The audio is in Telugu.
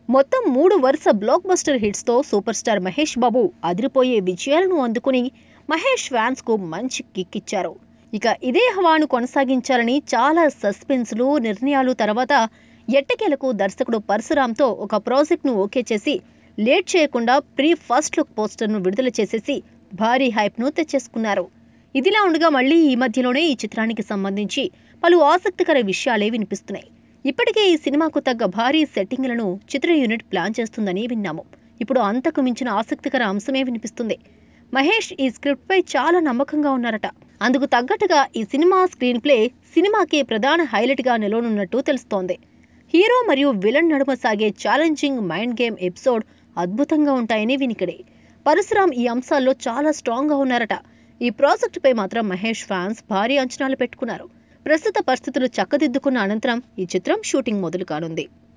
మొత్తం మూడు వరుస బ్లాక్ బస్టర్ హిట్స్తో సూపర్ స్టార్ మహేష్ బాబు అదిరిపోయే విజయాలను అందుకుని మహేష్ ఫ్యాన్స్కు మంచి కిక్ ఇచ్చారు ఇక ఇదే హవాను కొనసాగించాలని చాలా సస్పెన్స్లు నిర్ణయాలు తర్వాత ఎట్టకేలకు దర్శకుడు పరశురామ్తో ఒక ప్రాజెక్ట్ను ఓకే చేసి లేట్ చేయకుండా ప్రీ ఫస్ట్ లుక్ పోస్టర్ను విడుదల చేసేసి భారీ హైప్ను తెచ్చేసుకున్నారు ఇదిలా ఉండగా మళ్ళీ ఈ మధ్యలోనే ఈ చిత్రానికి సంబంధించి పలు ఆసక్తికర విషయాలే వినిపిస్తున్నాయి ఇప్పటికే ఈ సినిమాకు తగ్గ భారీ సెట్టింగ్లను చిత్ర యూనిట్ ప్లాన్ చేస్తుందని విన్నాము ఇప్పుడు అంతకు మించిన ఆసక్తికర అంశమే వినిపిస్తుంది మహేష్ ఈ స్క్రిప్ట్పై చాలా నమ్మకంగా ఉన్నారట అందుకు తగ్గట్టుగా ఈ సినిమా స్క్రీన్ ప్లే సినిమాకి ప్రధాన హైలైట్గా నిలవనున్నట్టు తెలుస్తోంది హీరో మరియు విలన్ నడుమ సాగే ఛాలెంజింగ్ మైండ్ గేమ్ ఎపిసోడ్ అద్భుతంగా ఉంటాయని వినికిడి పరశురామ్ ఈ అంశాల్లో చాలా స్ట్రాంగ్గా ఉన్నారట ఈ ప్రాజెక్టుపై మాత్రం మహేష్ ఫ్యాన్స్ భారీ అంచనాలు పెట్టుకున్నారు ప్రస్తుత పరిస్థితులు చక్కదిద్దుకున్న అనంతరం ఈ చిత్రం షూటింగ్ మొదలు కానుంది